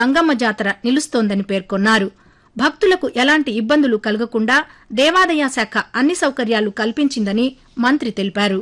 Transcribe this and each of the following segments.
గంగమ్మ జాతర నిలుస్తోందని పేర్కొన్నారు భక్తులకు ఎలాంటి ఇబ్బందులు కలగకుండా దేవాదాయ శాఖ అన్ని సౌకర్యాలు కల్పించిందని మంత్రి తెలిపారు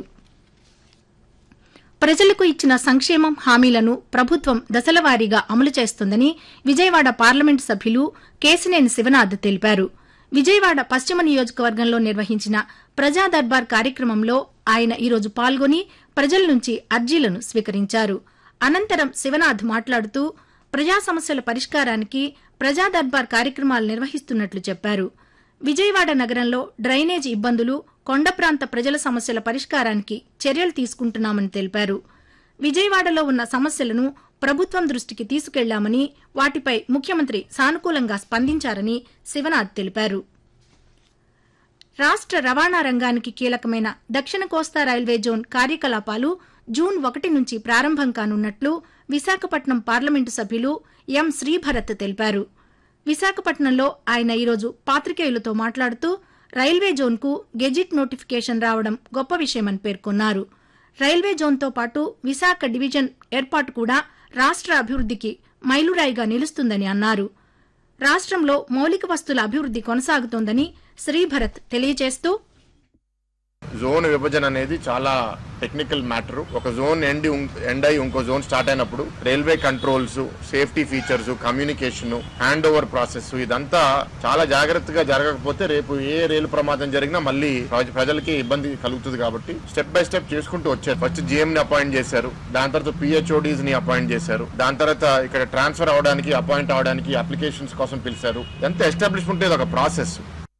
ప్రజలకు ఇచ్చిన సంక్షేమం హామీలను ప్రభుత్వం దశలవారీగా అమలు చేస్తుందని విజయవాడ పార్లమెంటు సభ్యులు కేసినేని శివనాథ్ తెలిపారు విజయవాడ పశ్చిమ నియోజకవర్గంలో నిర్వహించిన ప్రజా దర్బార్ కార్యక్రమంలో ఆయన ఈరోజు పాల్గొని ప్రజల నుంచి అర్జీలను స్వీకరించారు అనంతరం శివనాథ్ మాట్లాడుతూ ప్రజా సమస్యల పరిష్కారానికి ప్రజా దర్బార్ కార్యక్రమాలు నిర్వహిస్తున్నట్లు చెప్పారు విజయవాడ నగరంలో డ్రైనేజ్ ఇబ్బందులు కొండ ప్రాంత ప్రజల సమస్యల పరిష్కారానికి చర్యలు తీసుకుంటున్నామని తెలిపారు విజయవాడలో ఉన్న సమస్యలను ప్రభుత్వం దృష్టికి తీసుకెళ్లామని వాటిపై ముఖ్యమంత్రి సానుకూలంగా స్పందించారని శివనాథ్ తెలిపారు రాష్ట్ర రవాణా రంగానికి కీలకమైన దక్షిణ కోస్తా రైల్వే జోన్ కార్యకలాపాలు జూన్ ఒకటి నుంచి ప్రారంభం కానున్నట్లు విశాఖపట్నం పార్లమెంటు సభ్యులు ఎం శ్రీభరత్ తెలిపారు విశాఖపట్నంలో ఆయన ఈరోజు పాత్రికేయులతో మాట్లాడుతూ రైల్వే జోన్కు గెజిట్ నోటిఫికేషన్ రావడం గొప్ప విషయమని పేర్కొన్నారు రైల్వే జోన్తో పాటు విశాఖ డివిజన్ ఏర్పాటు కూడా రాష్ట్ర అభివృద్ధికి మైలురాయిగా నిలుస్తుందని అన్నారు రాష్ట్రంలో మౌలిక వస్తుల అభివృద్ది కొనసాగుతోందని శ్రీభరత్ తెలియజేస్తూ జోన్ విభజన అనేది చాలా టెక్నికల్ మ్యాటర్ ఒక జోన్ ఎండ్ ఎండ్ అయి ఇంకో జోన్ స్టార్ట్ అయినప్పుడు railway controls safety features communication hand over process ఇదంతా చాలా జాగ్రత్తగా జరగకపోతే రేపు ఏ రైలు ప్రమాదం జరిగినా మళ్ళీ ప్రజ- ప్రజలకి ఇబ్బంది కలుగుతుంది కాబట్టి స్టెప్ బై స్టెప్ చేసుకుంటూ వచ్చారు ఫస్ట్ జిఎం ని అపాయింట్ చేశారు దాని తర్వాత పిహెచ్ఓడీస్ ని అపాయింట్ చేశారు దాని తర్వాత ఇక్కడ ట్రాన్స్ఫర్ అవడానికి అపాయింట్ అవడానికి అప్లికేషన్స్ కోసం పిలిచారు ఎంత ఎస్టాబ్లిష్మెంట్ ఇది ఒక ప్రాసెస్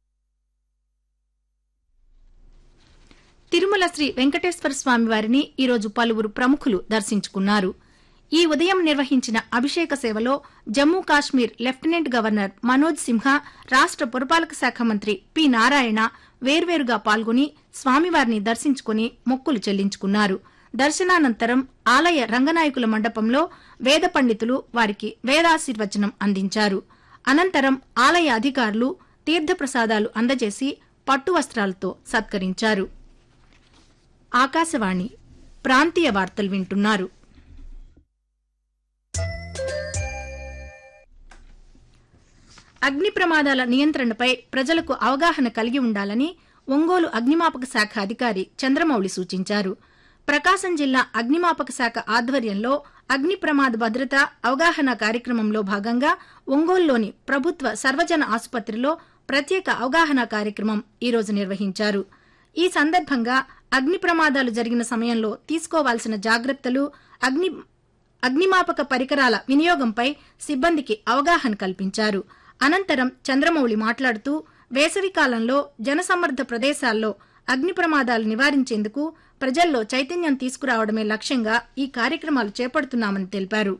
తిరుమల శ్రీ వెంకటేశ్వర స్వామి వారిని ఈరోజు పలువురు ప్రముఖులు దర్శించుకున్నారు ఈ ఉదయం నిర్వహించిన అభిషేక సేవలో జమ్మూ కాశ్మీర్ లెఫ్టినెంట్ గవర్నర్ మనోజ్ సిన్హా రాష్ట పురపాలక శాఖ మంత్రి పి నారాయణ వేర్వేరుగా పాల్గొని స్వామివారిని దర్శించుకుని మొక్కులు చెల్లించుకున్నారు దర్శనానంతరం ఆలయ రంగనాయకుల మండపంలో వేద పండితులు వారికి వేదాశీర్వచనం అందించారు అనంతరం ఆలయ అధికారులు తీర్థప్రసాదాలు అందజేసి పట్టు వస్త్రాలతో సత్కరించారు ఆకాశవాణి ప్రాంతీయ వార్తలు వింటున్నారు అగ్ని ప్రమాదాల నియంత్రణపై ప్రజలకు అవగాహన కలిగి ఉండాలని ఒంగోలు అగ్నిమాపక శాఖ అధికారి చంద్రమౌళి సూచించారు ప్రకాశం జిల్లా అగ్నిమాపక శాఖ ఆధ్వర్యంలో అగ్ని ప్రమాద భద్రత అవగాహన కార్యక్రమంలో భాగంగా ఒంగోలులోని ప్రభుత్వ సర్వజన ఆసుపత్రిలో ప్రత్యేక అవగాహన కార్యక్రమం ఈరోజు నిర్వహించారు ఈ సందర్భంగా అగ్ని ప్రమాదాలు జరిగిన సమయంలో తీసుకోవాల్సిన జాగ్రత్తలు అగ్ని అగ్నిమాపక పరికరాల వినియోగంపై సిబ్బందికి అవగాహన కల్పించారు అనంతరం చంద్రమౌళి మాట్లాడుతూ వేసవికాలంలో జనసమ్మర్ద ప్రదేశాల్లో అగ్ని ప్రమాదాలు నివారించేందుకు ప్రజల్లో చైతన్యం తీసుకురావడమే లక్ష్యంగా ఈ కార్యక్రమాలు చేపడుతున్నామని తెలిపారు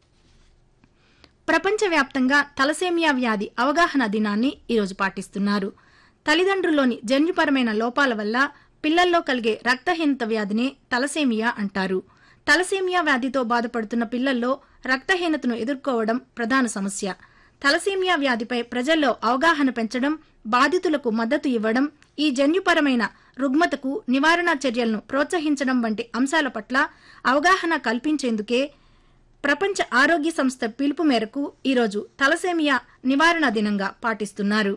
ప్రపంచవ్యాప్తంగా తలసేమియా వ్యాధి అవగాహన దినాన్ని ఈరోజు పాటిస్తున్నారు తల్లిదండ్రుల్లోని జన్యుపరమైన లోపాల వల్ల పిల్లల్లో కలిగే రక్తహీనత వ్యాధినే తలసేమియా అంటారు తలసేమియా వ్యాధితో బాధపడుతున్న పిల్లల్లో రక్తహీనతను ఎదుర్కోవడం ప్రధాన సమస్య తలసేమియా వ్యాధిపై ప్రజల్లో అవగాహన పెంచడం బాధితులకు మద్దతు ఇవ్వడం ఈ జన్యుపరమైన రుగ్మతకు నివారణ చర్యలను ప్రోత్సహించడం వంటి అంశాల పట్ల అవగాహన కల్పించేందుకే ప్రపంచ ఆరోగ్య సంస్థ పిలుపు మేరకు ఈరోజు తలసేమియా నివారణ దినంగా పాటిస్తున్నారు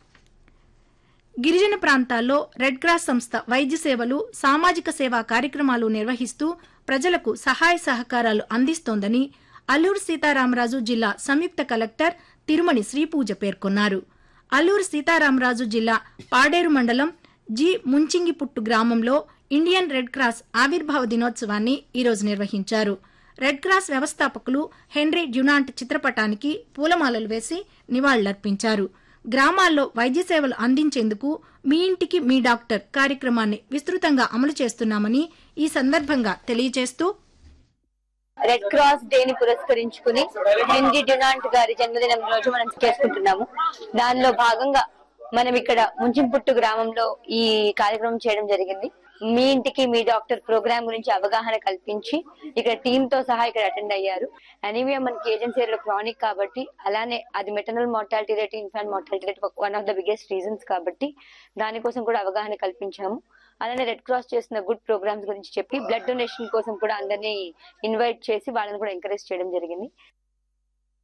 గిరిజన ప్రాంతాల్లో రెడ్ క్రాస్ సంస్థ వైద్య సేవలు సామాజిక సేవా కార్యక్రమాలు నిర్వహిస్తూ ప్రజలకు సహాయ సహకారాలు అందిస్తోందని అల్లూరు సీతారామరాజు జిల్లా సంయుక్త కలెక్టర్ తిరుమణి శ్రీపూజ పేర్కొన్నారు అల్లూరు సీతారామరాజు జిల్లా పాడేరు మండలం జి ముంచింగిపుట్టు గ్రామంలో ఇండియన్ రెడ్ క్రాస్ ఆవిర్భావ దినోత్సవాన్ని ఈరోజు నిర్వహించారు రెడ్ క్రాస్ వ్యవస్థాపకులు హెన్రీ డ్యునాంట్ చిత్రపటానికి పూలమాలలు వేసి నివాళులర్పించారు గ్రామాల్లో వైద్య సేవలు అందించేందుకు మీ ఇంటికి మీ డాక్టర్ కార్యక్రమాన్ని విస్తృతంగా అమలు చేస్తున్నామని ఈ సందర్భంగా తెలియజేస్తూ రెడ్ క్రాస్ డే ని పురస్కరించుకుని హెన్రీ డ్యునాంట్ గారి జన్మదినం రోజు మనం చేసుకుంటున్నాము దానిలో భాగంగా మనం ఇక్కడ ముంచింపుట్టు గ్రామంలో ఈ కార్యక్రమం చేయడం జరిగింది మీ ఇంటికి మీ డాక్టర్ ప్రోగ్రామ్ గురించి అవగాహన కల్పించి ఇక్కడ టీమ్ తో సహా ఇక్కడ అటెండ్ అయ్యారు అనీమియా మనకి ఏజెన్సీలో క్రానిక్ కాబట్టి అలానే అది maternal mortality rate infant mortality rate one of the biggest reasons కాబట్టి దానికోసం కూడా అవగాహన కల్పించాము అలానే రెడ్ క్రాస్ చేస్తున్న గుడ్ ప్రోగ్రామ్స్ గురించి చెప్పి బ్లడ్ డొనేషన్ కోసం కూడా అందరినీ ఇన్వైట్ చేసి వాళ్ళని కూడా ఎంకరేజ్ చేయడం జరిగింది